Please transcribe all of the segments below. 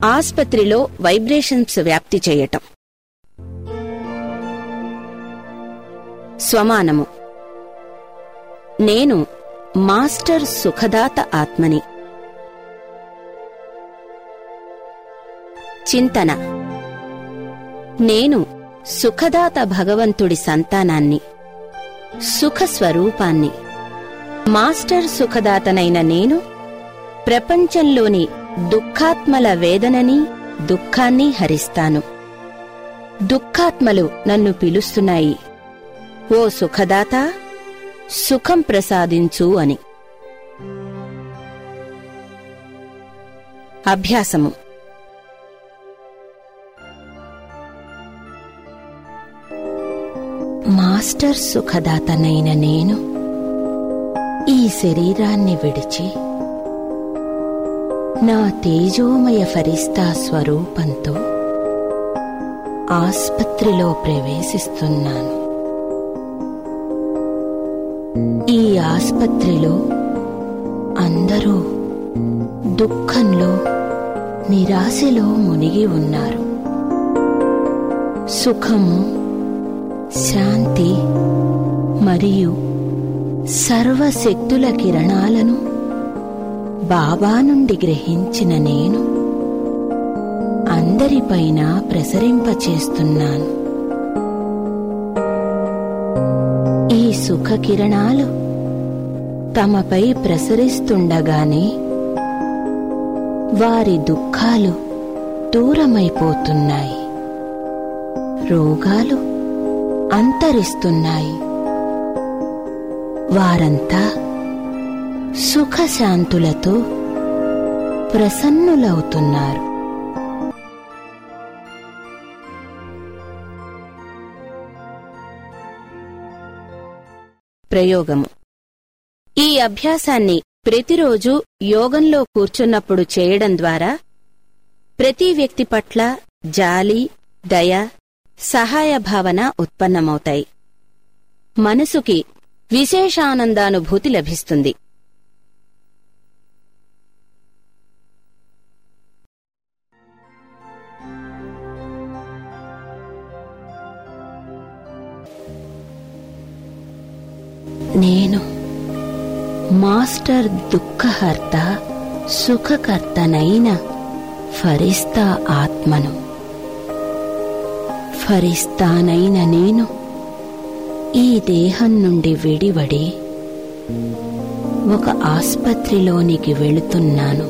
ఆస్పత్రిలో వైబ్రేషన్స్ వ్యాప్తి చేయటం స్వమానము నేను మాస్టర్ సుఖదాత ఆత్మని చింతన నేను సుఖదాత భగవంతుడి సంతానాన్ని సుఖ స్వరూపాన్ని మాస్టర్ సుఖదాతనైన నేను ప్రపంచంలోని దుఃఖాత్మల వేదనని దుఃఖాన్ని హరిస్తాను దుఃఖాత్మలు నన్ను పిలుస్తున్నాయి ఓ సుఖదాత సుఖం ప్రసాదించు అని అభ్యాసము మాస్టర్ సుఖదాతనైన నేను ఈ శరీరాన్ని విడిచి నా తేజోమయ ఫరిస్తా స్వరూపంతో ఆస్పత్రిలో ప్రవేశిస్తున్నాను ఈ ఆస్పత్రిలో అందరూ దుఃఖంలో నిరాశలో మునిగి ఉన్నారు సుఖము శాంతి మరియు సర్వశక్తుల కిరణాలను బాబా నుండి గ్రహించిన నేను అందరిపైన ప్రసరింపచేస్తున్నాను ఈ సుఖ కిరణాలు తమపై ప్రసరిస్తుండగానే వారి దుఃఖాలు దూరమైపోతున్నాయి రోగాలు అంతరిస్తున్నాయి వారంతా సుఖశాంతులతో ప్రసన్నులవుతున్నారు ప్రయోగము ఈ అభ్యాసాన్ని ప్రతిరోజు యోగంలో కూర్చున్నప్పుడు చేయడం ద్వారా ప్రతి వ్యక్తి పట్ల జాలి దయ సహాయ భావన ఉత్పన్నమవుతాయి మనసుకి విశేషానందానుభూతి లభిస్తుంది నేను మాస్టర్ దుఃఖహర్త సుఖకర్తనైన ఫరిస్తా ఆత్మను ఫరిస్తానైన నేను ఈ దేహం నుండి విడివడి ఒక ఆస్పత్రిలోనికి వెళుతున్నాను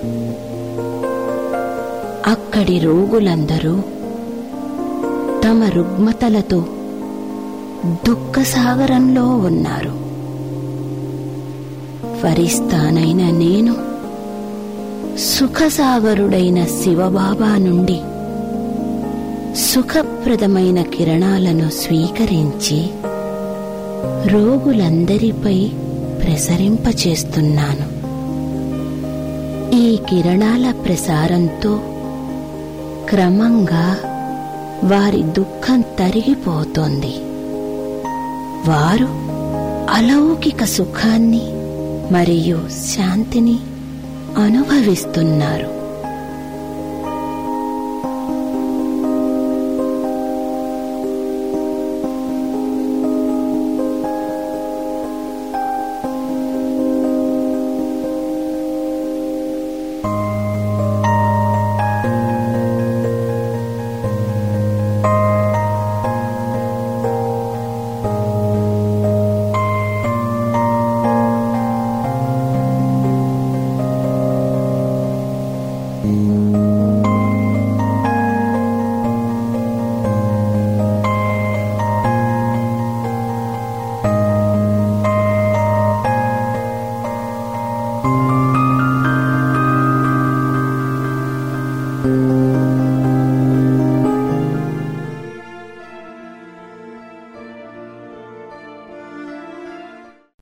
అక్కడి రోగులందరూ తమ రుగ్మతలతో దుఃఖసాగరంలో ఉన్నారు ఫరిస్తానైన నేను సుఖసాగరుడైన శివబాబా నుండి సుఖప్రదమైన కిరణాలను స్వీకరించి రోగులందరిపై ప్రసరింపచేస్తున్నాను ఈ కిరణాల ప్రసారంతో క్రమంగా వారి దుఃఖం తరిగిపోతోంది వారు అలౌకిక సుఖాన్ని మరియు శాంతిని అనుభవిస్తున్నారు